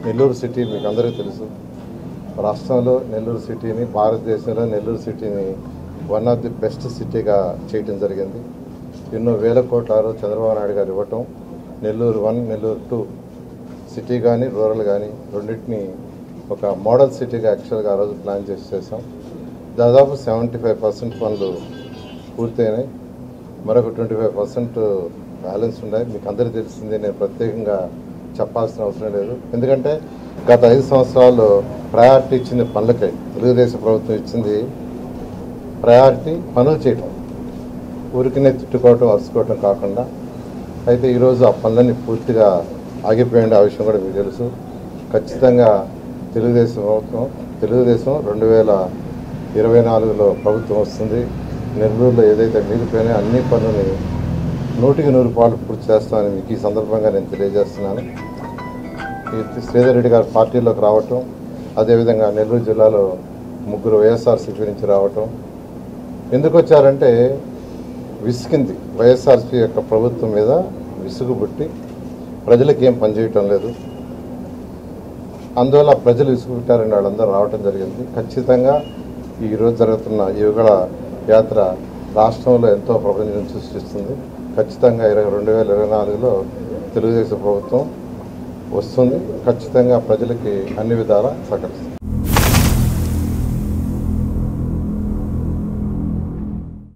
Nellore city మీకు అందరికీ తెలుసు రాష్ట్రంలో నెల్లూరు సిటీని భారతదేశంలో నెల్లూరు సిటీని వన్ ఆఫ్ ది బెస్ట్ సిటీగా చేయటం జరిగింది ఎన్నో వేల కోట్ల ఆ రోజు చంద్రబాబు నాయుడు గారు ఇవ్వటం Nellore one Nellore two city కానీ రూరల్ కానీ రెండింటిని ఒక మోడల్ సిటీగా యాక్చువల్గా ఆ రోజు ప్లాన్ చేసి చేసాం దాదాపు సెవెంటీ ఫైవ్ పర్సెంట్ పనులు పూర్తయినాయి మరొక ట్వంటీ ఫైవ్ పర్సెంట్ బ్యాలెన్స్ ఉన్నాయి మీకు అందరికీ తెలిసింది నేను ప్రత్యేకంగా చెప్పాల్సిన అవసరం లేదు ఎందుకంటే గత ఐదు సంవత్సరాల్లో ప్రయారిటీ ఇచ్చింది పనులకై తెలుగుదేశం ప్రభుత్వం ఇచ్చింది ప్రయారిటీ పనులు చేయటం ఊరికినే తిట్టుకోవటం అరుచుకోవటం కాకుండా అయితే ఈరోజు ఆ పనులన్నీ పూర్తిగా ఆగిపోయింది ఆ విషయం కూడా మీకు తెలుసు ఖచ్చితంగా తెలుగుదేశం ప్రభుత్వం తెలుగుదేశం రెండు వేల ఇరవై నాలుగులో ప్రభుత్వం వస్తుంది నెల్లూరులో ఏదైతే మిగిలిపోయినాయో అన్ని పనులని నూటికి నూరు పాలు పూర్తి చేస్తామని మీకు ఈ సందర్భంగా నేను తెలియజేస్తున్నాను ఈ శ్రీధర్ రెడ్డి గారు పార్టీలోకి రావటం అదేవిధంగా నెల్లూరు జిల్లాలో ముగ్గురు వైఎస్ఆర్సీపీ నుంచి రావటం ఎందుకు వచ్చారంటే విసిగింది వైఎస్ఆర్సీ యొక్క ప్రభుత్వం మీద విసుగు పుట్టి ప్రజలకు ఏం పనిచేయటం లేదు అందువల్ల ప్రజలు విసుగుపుట్టారని వాళ్ళందరూ రావటం జరిగింది ఖచ్చితంగా ఈరోజు జరుగుతున్న యుగళ యాత్ర రాష్ట్రంలో ఎంతో ప్రపంచం సృష్టిస్తుంది ఖచ్చితంగా ఇరవై రెండు వేల ఇరవై నాలుగులో తెలుగుదేశం ప్రభుత్వం వస్తుంది ఖచ్చితంగా ప్రజలకి అన్ని విధాలా సహకరిస్తుంది